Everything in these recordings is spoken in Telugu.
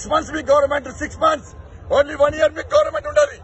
సిక్స్ మంత్స్ మీ government six months only one year మీకు గవర్నమెంట్ ఉండాలి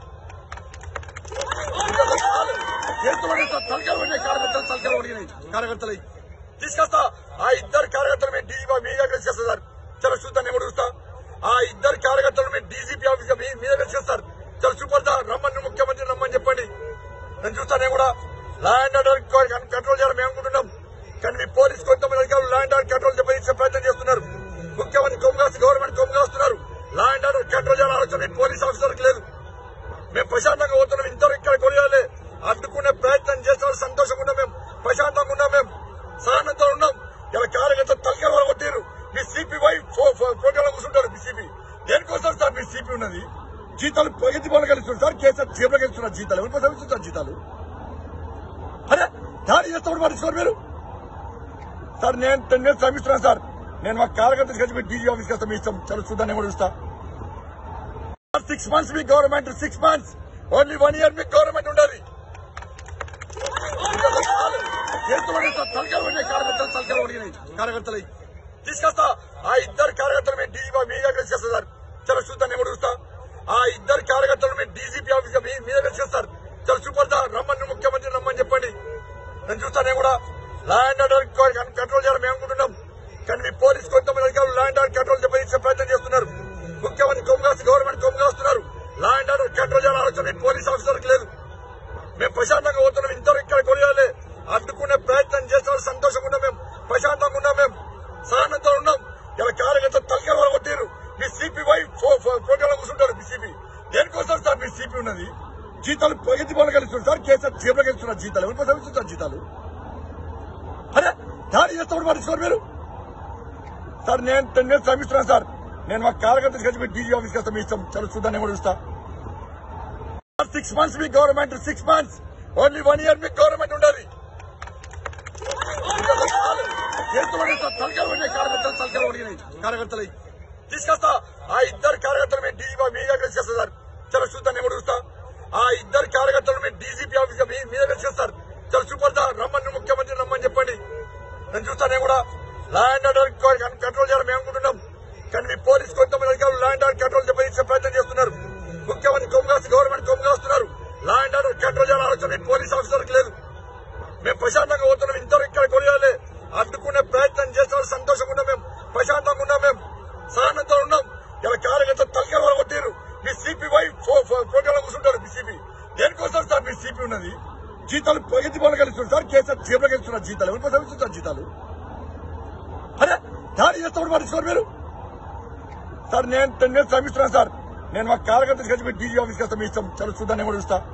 చేతులు తలకాలు పడినాయి కార్యకర్తలు తలకాలు పడినాయి కార్యకర్తలు తీసుకొస్తా ఆ ఇద్దరు కార్యకర్తలు మేము డీజీపీ మీ దగ్గర చేస్తారు సార్ చలో చూద్దాం నేను కూడా చూస్తా ఆ ఇద్దరు కార్యకర్తలు మేము డీజీపీ ఆఫీస్ మీ మీ దగ్గర చేస్తారు చలో సూపర్ సార్ రమ్మని ముఖ్యమంత్రి రమ్మని చెప్పండి నేను చూస్తాను నేను కూడా ల్యాండ్ ఆర్డర్ కంట్రోల్ చేయాలని మేము అనుకుంటున్నాం కానీ మీ పోలీస్ కొంతమంది అధికారులు ల్యాండ్ ఆర్డర్ కంట్రోల్ చెప్పే ప్రయత్నం చేస్తున్నారు ముఖ్యమంత్రి కొమ్ముగాసి గవర్నమెంట్ కొమ్ముగాస్తున్నారు ల్యాండ్ ఆర్డర్ కంట్రోల్ చేయాలని ఆలోచన మీ పోలీస్ ఆఫీసర్కి లేదు మేము ప్రశాంతంగా పోతున్నాం ఇంతలో ఇక్కడ కొనియాలి అడ్డుకునే ప్రయత్నం చేసిన వాళ్ళు సంతోషంగా ఉన్నాం మేము ప్రశాంతంగా ఉన్నాం మేము సహనంతో ఉన్నాం ఇలా కార్యకర్త తలకాయ వాళ్ళు కొట్టారు మీ సిపి వై ఫోటోలో కూర్చుంటారు మీ సిపి దేనికోసం సార్ మీ సిపి ఉన్నది జీతాలు ప్రగతి పనులు కలుస్తున్నారు సార్ కేసీఆర్ జీబులు కలుస్తున్నారు జీతాలు ఎవరి కోసం ఇస్తున్నారు జీతాలు అరే దాడి చేస్తామని పట్టించుకోరు మీరు సార్ నేను టెన్ డేస్ శ్రమిస్తున్నాను సార్ నేను మా కార్యకర్తలు కలిసి మీ డీజీ ఆఫీస్కి వస్తాం మీ ఇష్టం చలో చూద్దాం నేను కూడా చూస్తా సిక్స్ మంత్స్ మీ government six months only one year మీకు గవర్నమెంట్ ఉండాలి చేతులు తలకాలు పడినాయి కార్యకర్తలు తలకాలు పడినాయి కార్యకర్తలు తీసుకొస్తా ఆ ఇద్దరు కార్యకర్తలు మేము డీజీపీ మీ దగ్గర చేస్తారు సార్ చలో చూద్దాం నేను కూడా చూస్తా ఆ ఇద్దరు కార్యకర్తలు మేము డీజీపీ ఆఫీస్ మీ మీ దగ్గర చేస్తారు చలో సూపర్ సార్ రమ్మని ముఖ్యమంత్రి రమ్మని చెప్పండి నేను చూస్తాను నేను కూడా ల్యాండ్ ఆర్డర్ కంట్రోల్ చేయాలని మేము అనుకుంటున్నాం కానీ మీ పోలీస్ కొంతమంది అధికారులు ల్యాండ్ ఆర్డర్ కంట్రోల్ చెప్పే ప్రయత్నం చేస్తున్నారు ముఖ్యమంత్రి కొమ్ముగాసి గవర్నమెంట్ కొమ్ముగాస్తున్నారు ల్యాండ్ ఆర్డర్ కంట్రోల్ చేయాలని ఆలోచన మీ పోలీస్ ఆఫీసర్కి లేదు మేము ప్రశాంతంగా పోతున్నాం ఇంతలో ఇక్కడ కొనియాలి అడ్డుకునే ప్రయత్నం చేసిన వాళ్ళు సంతోషంగా ఉన్నాం మేము ప్రశాంతంగా ఉన్నాం మేము సహనంతో ఉన్నాం ఇలా కార్యకర్త తలకాయ వాళ్ళు కొట్టారు మీ సిపి వై ఫోటోలో కూర్చుంటారు మీ సిపి దేనికోసం సార్ మీ సిపి ఉన్నది జీతాలు ప్రగతి పనులు కలుస్తున్నారు సార్ కేసీఆర్ జీబులు కలుస్తున్నారు జీతాలు ఎవరి కోసం ఇస్తున్నారు జీతాలు అరే దాడి చేస్తామని పట్టించుకోరు మీరు సార్ నేను టెన్ డేస్ శ్రమిస్తున్నాను సార్ నేను మా కార్యకర్తలు కలిసి మీ డీజీ ఆఫీస్కి వస్తాం మీ ఇష్టం చలో చూద్దాం నేను కూడా చూస్తా సిక్స్ మంత్స్ మీ government six months only one year మీకు గవర్నమెంట్ ఉండాలి చేతులు తలకాలు పడినాయి కార్యకర్తలు తలకాలు పడినాయి కార్యకర్తలు తీసుకొస్తా ఆ ఇద్దరు కార్యకర్తలు మేము డీజీపీ మీ దగ్గర చేస్తారు సార్ చలో చూద్దాం నేను కూడా చూస్తా ఆ ఇద్దరు కార్యకర్తలు మేము డీజీపీ ఆఫీస్ మీ మీ దగ్గర చేస్తారు చలో సూపర్ సార్ రమ్మని ముఖ్యమంత్రి రమ్మని చెప్పండి నేను చూస్తాను నేను కూడా ల్యాండ్ ఆర్డర్ కంట్రోల్ చేయాలని మేము అనుకుంటున్నాం కానీ మీ పోలీస్ కొంతమంది అధికారులు ల్యాండ్ ఆర్డర్ కంట్రోల్ చెప్పే ప్రయత్నం చేస్తున్నారు ముఖ్యమంత్రి కొమ్ముగాసి గవర్నమెంట్ కొమ్ముగాస్తున్నారు ల్యాండ్ ఆర్డర్ కంట్రోల్ చేయాలని ఆలోచన మీ పోలీస్ ఆఫీసర్కి లేదు మేము ప్రశాంతంగా పోతున్నాం ఇంతలో ఇక్కడ కొనియాలి అడ్డుకునే ప్రయత్నం చేసిన వాళ్ళు సంతోషంగా ఉన్నాం మేము ప్రశాంతంగా ఉన్నాం మేము సహనంతో ఉన్నాం ఇలా కార్యకర్త తలకాయ వాళ్ళు కొట్టారు మీ సిపి వై ఫోటోలో కూర్చుంటారు మీ సిపి దేనికోసం సార్ మీ సిపి ఉన్నది జీతాలు ప్రగతి పనులు కలుస్తున్నారు సార్ కేసీఆర్ జీబులు కలుస్తున్నారు జీతాలు ఎవరి కోసం ఇస్తున్నారు జీతాలు అరే దాడి చేస్తామని పట్టించుకోరు మీరు సార్ నేను టెన్ డేస్ శ్రమిస్తున్నాను సార్ నేను మా కార్యకర్తలు కలిసి మీ డీజీ ఆఫీస్కి వస్తాం మీ ఇష్టం చలో చూద్దాం నేను కూడా చూస్తా